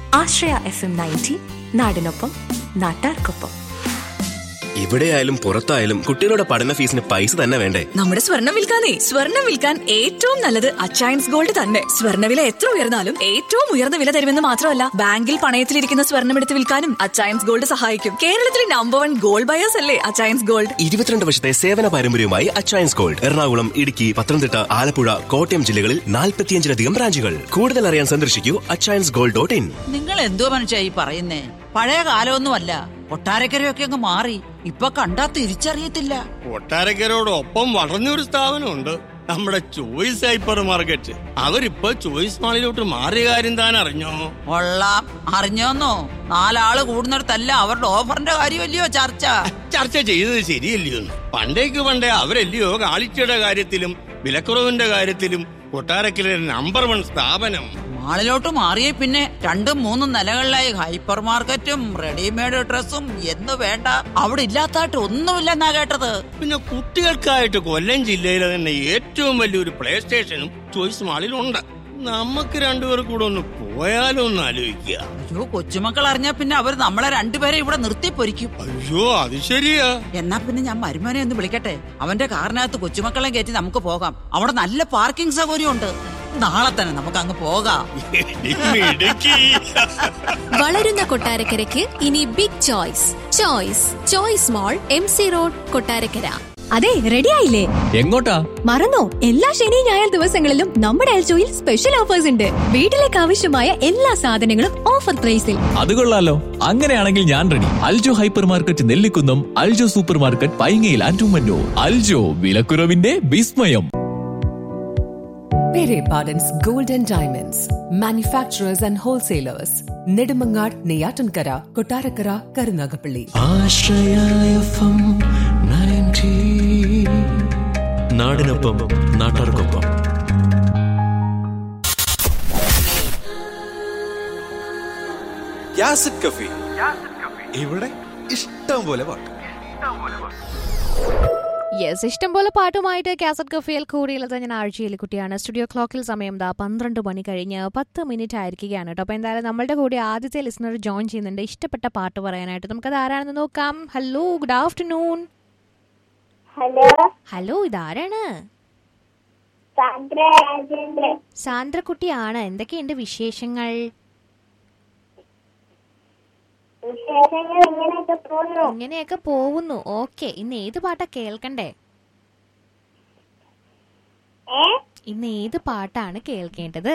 ആശ്രയ F M ninety നാടിനൊപ്പം നാട്ടാർക്കൊപ്പം എവിടെയായാലും പുറത്തായാലും കുട്ടികളുടെ പഠന ഫീസിന് പൈസ തന്നെ വേണ്ടേ നമ്മുടെ സ്വർണം വിൽക്കാനേ സ്വർണം വിൽക്കാൻ ഏറ്റവും നല്ലത് അച്ചയൻസ് ഗോൾഡ് തന്നെ സ്വർണ്ണവില എത്ര ഉയർന്നാലും ഏറ്റവും ഉയർന്ന വില തരുമെന്ന് മാത്രമല്ല ബാങ്കിൽ പണയത്തിലിരിക്കുന്ന സ്വർണം എടുത്ത് വിൽക്കാനും അച്ചയൻസ് ഗോൾഡ് സഹായിക്കും കേരളത്തിലെ നമ്പർ വൺ ഗോൾഡ് ബയേഴ്സ് അല്ലേ അച്ചയൻസ് ഗോൾഡ് ഇരുപത്തിരണ്ട് വർഷത്തെ സേവന പാരമ്പര്യവുമായി അച്ചയൻസ് ഗോൾഡ് എറണാകുളം ഇടുക്കി പത്തനംതിട്ട ആലപ്പുഴ കോട്ടയം ജില്ലകളിൽ നാൽപ്പത്തിയഞ്ചിലധികം ബ്രാഞ്ചുകൾ കൂടുതൽ അറിയാൻ സന്ദർശിക്കൂ അച്ചയൻസ് ഗോൾഡ് ഡോട്ട് ഇൻ നിങ്ങൾ എന്തോ മനുഷ്യ ഈ പറയുന്നേ പഴയ കാലമൊന്നുമല്ല കൊട്ടാരക്കരയൊക്കെ അങ്ങ് മാറി ഇപ്പൊ കണ്ടാ തിരിച്ചറിയത്തില്ല കൊട്ടാരക്കരോടൊപ്പം വളർന്നൊരു സ്ഥാപനമുണ്ട് നമ്മുടെ ചോയ്സ് ഹൈപ്പർ മാർക്കറ്റ് അവരിപ്പോ ചോയ്സ് മാളിലോട്ട് മാറിയ കാര്യം താൻ അറിഞ്ഞോ കൊള്ളാം അറിഞ്ഞോന്നോ നാലാള് കൂടുന്നിടത്തല്ല അവരുടെ ഓഫറിന്റെ കാര്യമല്ലയോ ചർച്ച ചർച്ച ചെയ്തത് ശരിയല്ലയോ പണ്ടേക്ക് പണ്ടേ അവരല്ലയോ കാളിച്ചയുടെ കാര്യത്തിലും വിലക്കുറവിന്റെ കാര്യത്തിലും കൊട്ടാരക്കര നമ്പർ വൺ സ്ഥാപനം മാളിലോട്ട് മാറിയ പിന്നെ രണ്ടും മൂന്നും നിലകളിലായി ഹൈപ്പർ മാർക്കറ്റും റെഡിമെയ്ഡ് ഡ്രസ്സും എന്ന് വേണ്ട അവിടെ ഇല്ലാത്തായിട്ട് ഒന്നുമില്ലെന്നാ കേട്ടത് പിന്നെ കുട്ടികൾക്കായിട്ട് കൊല്ലം ജില്ലയിലെ തന്നെ ഏറ്റവും വലിയൊരു പ്ലേ സ്റ്റേഷനും ചോയ്സ് മാളിലുണ്ട് നമുക്ക് രണ്ടുപേർ കൂടെ ഒന്ന് പോയാലോ ഒന്ന് ആലോചിക്കുക അയ്യോ കൊച്ചുമക്കൾ അറിഞ്ഞാ പിന്നെ അവർ നമ്മളെ രണ്ടുപേരെ ഇവിടെ നിർത്തി പൊരിക്കും അയ്യോ അത് ശരിയാ എന്നാ പിന്നെ ഞാൻ മരുമോനെ ഒന്ന് വിളിക്കട്ടെ അവന്റെ കാറിനകത്ത് കൊച്ചുമക്കളെ കയറ്റി നമുക്ക് പോകാം അവിടെ നല്ല പാർക്കിംഗ് സൗകര്യം ഉണ്ട് നാളെ തന്നെ നമുക്ക് അങ്ങ് പോകാം മിടുക്കി വളരുന്ന കൊട്ടാരക്കരയ്ക്ക് ഇനി big Choice Choice Choice mall M C road Kottarakkara അതെ റെഡി ആയില്ലേ എങ്ങോട്ടാ മറന്നോ എല്ലാ ശനി ഞായർ ദിവസങ്ങളിലും നമ്മുടെ എൽജോയിൽ സ്പെഷ്യൽ ഓഫേഴ്സ് ഉണ്ട് വീട്ടിലേക്ക് ആവശ്യമായ എല്ലാ സാധനങ്ങളും ഓഫർ പ്രൈസിൽ അത് കൊള്ളാലോ അങ്ങനെയാണെങ്കിൽ ഞാൻ ready Aljo hyper market Nellikunnam Aljo super market പൈങ്ങയിൽ ആൻഡുമന്നൂർ അൽജോ വിലക്കുറവിന്റെ വിസ്മയം Pere Pardon's Gold and Diamonds, manufacturers and wholesalers, Nedumangad, Neyatankara, Kotarakara, Karunagapalli. നാടിനൊപ്പം നാട്ടാർക്കൊപ്പം യാസിഡ് കഫി ഇവിടെ ഇഷ്ടം പോലെ പാട്ട് യെസ് ഇഷ്ടം പോലെ പാട്ടുമായിട്ട് കാസറ്റ് കഫേൽ കൂടിയുള്ളത് ഞാൻ ആഴ്ചയിൽ കുട്ടിയാണ് സ്റ്റുഡിയോ ക്ലോക്കിൽ സമയം ദാ പന്ത്രണ്ട് മണി കഴിഞ്ഞ് പത്ത് മിനിറ്റ് ആയിരിക്കുകയാണ് കേട്ടോ അപ്പോൾ എന്തായാലും നമ്മളുടെ കൂടെ ആദ്യത്തെ ലിസണർ ജോയിൻ ചെയ്യുന്നുണ്ട് ഇഷ്ടപ്പെട്ട പാട്ട് പറയാനായിട്ട് നമുക്കത് ആരാണെന്ന് നോക്കാം hello good afternoon hello hello ഇതാരാണ് സാന്ദ്ര രാജേന്ദ്രൻ സാന്ദ്രക്കുട്ടിയാണ് എന്തൊക്കെയുണ്ട് വിശേഷങ്ങൾ വിശേഷങ്ങൾ ഇങ്ങനെയൊക്കെ പോകുന്നു ഇങ്ങനെയൊക്കെ പോകുന്നു ഓക്കെ ഇന്ന് ഏത് പാട്ടാ കേൾക്കണ്ടേ ഏ ഇന്ന് ഏത് പാട്ടാണ് കേൾക്കേണ്ടത്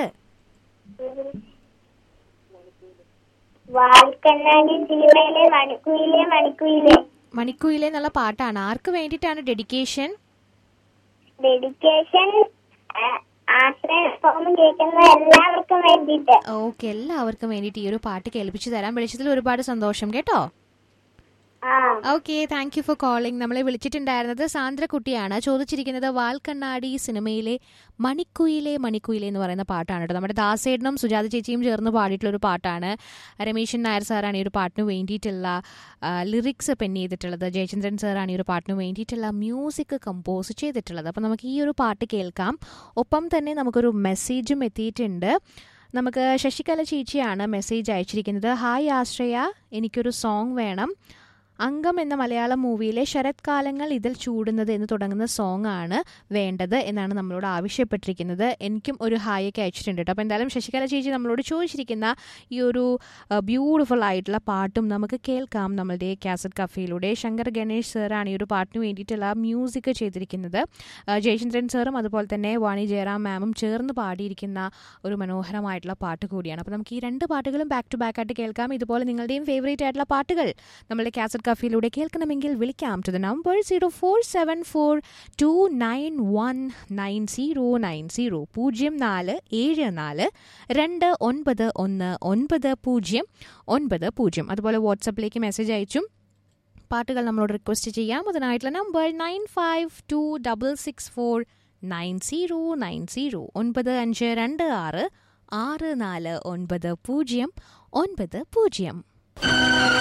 വാൽക്കണ്ണാടി സിനിമയിലെ മണിക്കുയിലെ മണിക്കുയിലെ മണിക്കുയിലെ എന്നുള്ള പാട്ടാണ് ആർക്ക് വേണ്ടിയിട്ടാണ് ഡെഡിക്കേഷൻ ഡെഡിക്കേഷൻ ആശ്രയ ഫോം കേൾക്കുന്ന എല്ലാവർക്കും വേണ്ടിയിട്ട് ഓക്കെ എല്ലാവർക്കും വേണ്ടിയിട്ട് ഈ ഒരു പാട്ട് കേൾപ്പിച്ചു തരാൻ വിളിച്ചതിൽ ഒരുപാട് സന്തോഷം കേട്ടോ ആ okay thank you for calling നമ്മളെ വിളിച്ചിട്ടുണ്ടായിരുന്നത് സാന്ദ്രക്കുട്ടിയാണ് ചോദിച്ചിരിക്കുന്നത് വാൽക്കണ്ണാടി സിനിമയിലെ മണിക്കുയിലെ മണിക്കുയിലെ എന്ന് പറയുന്ന പാട്ടാണ് കേട്ടോ നമ്മുടെ ദാസേടനും സുജാത ചേച്ചിയും ചേർന്ന് പാടിയിട്ടുള്ള ഒരു പാട്ടാണ് രമേശൻ നായർ സാറാണ് ഈ ഒരു പാട്ടിന് വേണ്ടിയിട്ടുള്ള ലിറിക്സ് പെൻ ചെയ്തിട്ടുള്ളത് ജയചന്ദ്രൻ സാറാണ് ഈ ഒരു പാട്ടിന് വേണ്ടിയിട്ടുള്ള മ്യൂസിക് കമ്പോസ് ചെയ്തിട്ടുള്ളത് അപ്പോൾ നമുക്ക് ഈ ഒരു പാട്ട് കേൾക്കാം ഒപ്പം തന്നെ നമുക്കൊരു മെസ്സേജും എത്തിയിട്ടുണ്ട് നമുക്ക് ശശികല ചേച്ചിയാണ് മെസ്സേജ് അയച്ചിരിക്കുന്നത് ഹായ് ആശ്രയ എനിക്കൊരു സോങ് വേണം അംഗം എന്ന മലയാളം മൂവിയിലെ ശരത്കാലങ്ങൾ ഇതിൽ ചൂടുന്നത് എന്ന് തുടങ്ങുന്ന സോങ് ആണ് വേണ്ടത് എന്നാണ് നമ്മളോട് ആവശ്യപ്പെട്ടിരിക്കുന്നത് എനിക്കും ഒരു ഹായ് ഒക്കെ അയച്ചിട്ടുണ്ട് കേട്ടോ അപ്പോൾ എന്തായാലും ശശികല ചേച്ചി നമ്മളോട് ചോദിച്ചിരിക്കുന്ന ഈ ഒരു ബ്യൂട്ടിഫുൾ ആയിട്ടുള്ള പാട്ടും നമുക്ക് കേൾക്കാം നമ്മളുടെ കാസറ്റ് കഫയിലൂടെ ശങ്കർ ഗണേഷ് സാറാണ് ഈ ഒരു പാട്ടിന് വേണ്ടിയിട്ടുള്ള മ്യൂസിക് ചെയ്തിരിക്കുന്നത് ആ, ജയചന്ദ്രൻ സാറും അതുപോലെ തന്നെ വാണി ജയറാം മാമും ചേർന്ന് പാടിയിരിക്കുന്ന ഒരു മനോഹരമായിട്ടുള്ള പാട്ട് കൂടിയാണ് അപ്പോൾ നമുക്ക് ഈ രണ്ട് പാട്ടുകളും ബാക്ക് ടു ബാക്ക് ആയിട്ട് കേൾക്കാം ഇതുപോലെ നിങ്ങളുടെയും ഫേവറേറ്റ് ആയിട്ടുള്ള പാട്ടുകൾ നമ്മളുടെ കാസറ്റ് കഫയിലൂടെ കേൾക്കണമെങ്കിൽ വിളിക്കാം to the number zero four seven four two nine one nine zero nine zero പൂജ്യം നാല് ഏഴ് നാല് രണ്ട് ഒൻപത് ഒന്ന് ഒൻപത് പൂജ്യം ഒൻപത് പൂജ്യം അതുപോലെ വാട്സപ്പിലേക്ക് മെസ്സേജ് അയച്ചും പാട്ടുകൾ നമ്മളോട് റിക്വസ്റ്റ് ചെയ്യാം അതിനായിട്ടുള്ള number nine five two double six four nine zero nine zero ഒൻപത് അഞ്ച് രണ്ട് ആറ് ആറ് നാല് ഒൻപത് പൂജ്യം ഒൻപത് പൂജ്യം